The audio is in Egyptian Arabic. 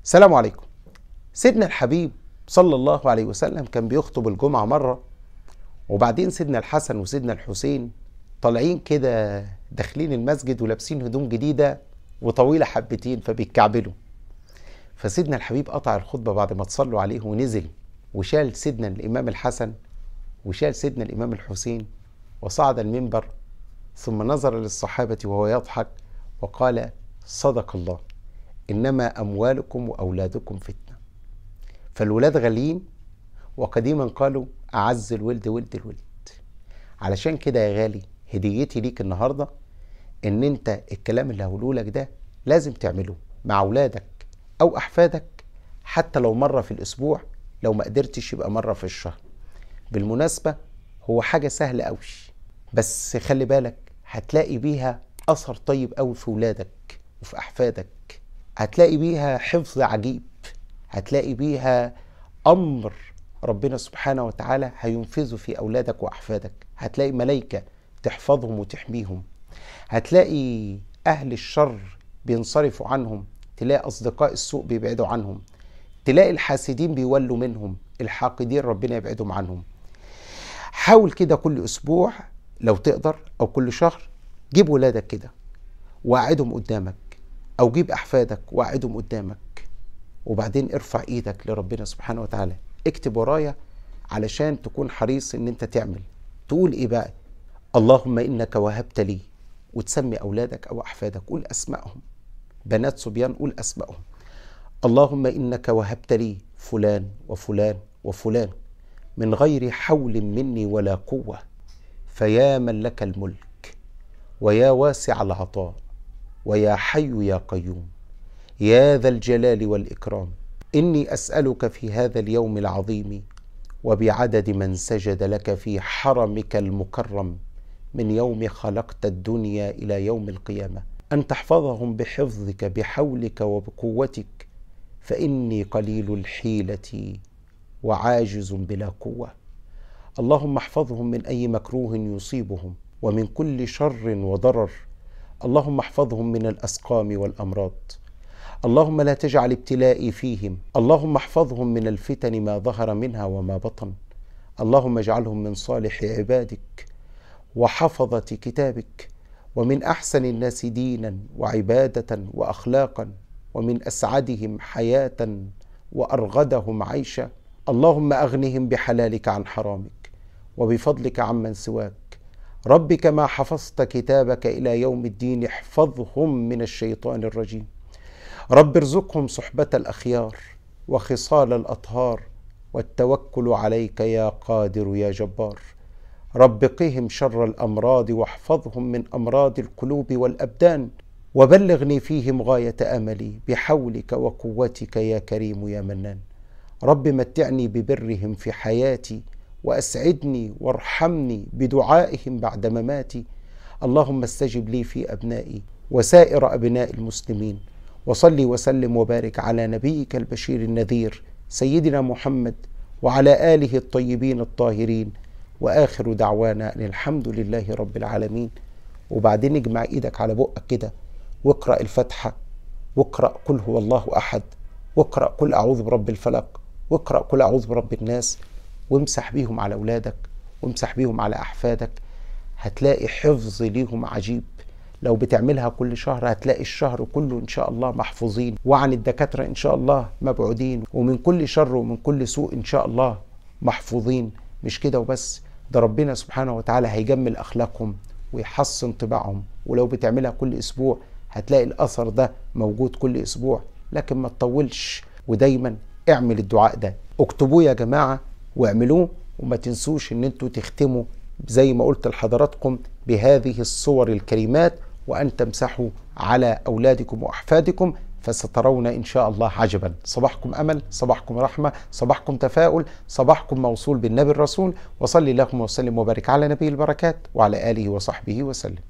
السلام عليكم سيدنا الحبيب صلى الله عليه وسلم كان بيخطب الجمعة مرة وبعدين سيدنا الحسن وسيدنا الحسين طالعين كده داخلين المسجد ولابسين هدوم جديدة وطويلة حبتين فبيتكعبلوا فسيدنا الحبيب قطع الخطبة بعد ما تصلوا عليه ونزل وشال سيدنا الإمام الحسن وشال سيدنا الإمام الحسين وصعد المنبر ثم نظر للصحابة وهو يضحك وقال صدق الله إنما أموالكم وأولادكم فتنة فالولاد غاليين وقديما قالوا أعز الولد ولد الولد علشان كده يا غالي هديتي ليك النهاردة إن أنت الكلام اللي هقوله لك ده لازم تعمله مع أولادك أو أحفادك حتى لو مرة في الأسبوع لو ما قدرتش يبقى مرة في الشهر بالمناسبة هو حاجة سهلة أوي بس خلي بالك هتلاقي بيها أثر طيب أوي في ولادك وفي أحفادك هتلاقي بيها حفظ عجيب هتلاقي بيها امر ربنا سبحانه وتعالى هينفذه في اولادك واحفادك هتلاقي ملائكه تحفظهم وتحميهم هتلاقي اهل الشر بينصرفوا عنهم تلاقي اصدقاء السوء بيبعدوا عنهم تلاقي الحاسدين بيولوا منهم الحاقدين ربنا يبعدهم عنهم حاول كده كل اسبوع لو تقدر او كل شهر جيب ولادك كده وقعدهم قدامك او جيب احفادك وقعدهم قدامك وبعدين ارفع ايدك لربنا سبحانه وتعالى اكتب ورايا علشان تكون حريص ان انت تعمل تقول ايه بقى اللهم انك وهبت لي وتسمي اولادك او احفادك قول اسمائهم بنات صبيان قول اسمائهم اللهم انك وهبت لي فلان وفلان وفلان من غير حول مني ولا قوه فيا من لك الملك ويا واسع العطاء ويا حي يا قيوم يا ذا الجلال والاكرام اني اسالك في هذا اليوم العظيم وبعدد من سجد لك في حرمك المكرم من يوم خلقت الدنيا الى يوم القيامه ان تحفظهم بحفظك بحولك وبقوتك فاني قليل الحيله وعاجز بلا قوه اللهم احفظهم من اي مكروه يصيبهم ومن كل شر وضرر اللهم احفظهم من الاسقام والامراض اللهم لا تجعل ابتلائي فيهم اللهم احفظهم من الفتن ما ظهر منها وما بطن اللهم اجعلهم من صالح عبادك وحفظه كتابك ومن احسن الناس دينا وعباده واخلاقا ومن اسعدهم حياه وارغدهم عيشا اللهم اغنهم بحلالك عن حرامك وبفضلك عمن سواك رب كما حفظت كتابك الى يوم الدين احفظهم من الشيطان الرجيم رب ارزقهم صحبه الاخيار وخصال الاطهار والتوكل عليك يا قادر يا جبار رب قهم شر الامراض واحفظهم من امراض القلوب والابدان وبلغني فيهم غايه املي بحولك وقوتك يا كريم يا منان رب متعني ببرهم في حياتي واسعدني وارحمني بدعائهم بعد مماتي اللهم استجب لي في ابنائي وسائر ابناء المسلمين وصلي وسلم وبارك على نبيك البشير النذير سيدنا محمد وعلى اله الطيبين الطاهرين واخر دعوانا ان الحمد لله رب العالمين وبعدين اجمع ايدك على بقك كده واقرا الفاتحه واقرا قل هو الله احد واقرا قل اعوذ برب الفلق واقرا قل اعوذ برب الناس وامسح بيهم على اولادك وامسح بيهم على احفادك هتلاقي حفظ ليهم عجيب لو بتعملها كل شهر هتلاقي الشهر كله ان شاء الله محفوظين وعن الدكاتره ان شاء الله مبعودين ومن كل شر ومن كل سوء ان شاء الله محفوظين مش كده وبس ده ربنا سبحانه وتعالى هيجمل اخلاقهم ويحسن طباعهم ولو بتعملها كل اسبوع هتلاقي الاثر ده موجود كل اسبوع لكن ما تطولش ودايما اعمل الدعاء ده اكتبوه يا جماعه واعملوه وما تنسوش ان انتوا تختموا زي ما قلت لحضراتكم بهذه الصور الكريمات وان تمسحوا على اولادكم واحفادكم فسترون ان شاء الله عجبا صباحكم امل صباحكم رحمه صباحكم تفاؤل صباحكم موصول بالنبي الرسول وصلي اللهم وسلم وبارك على نبي البركات وعلى اله وصحبه وسلم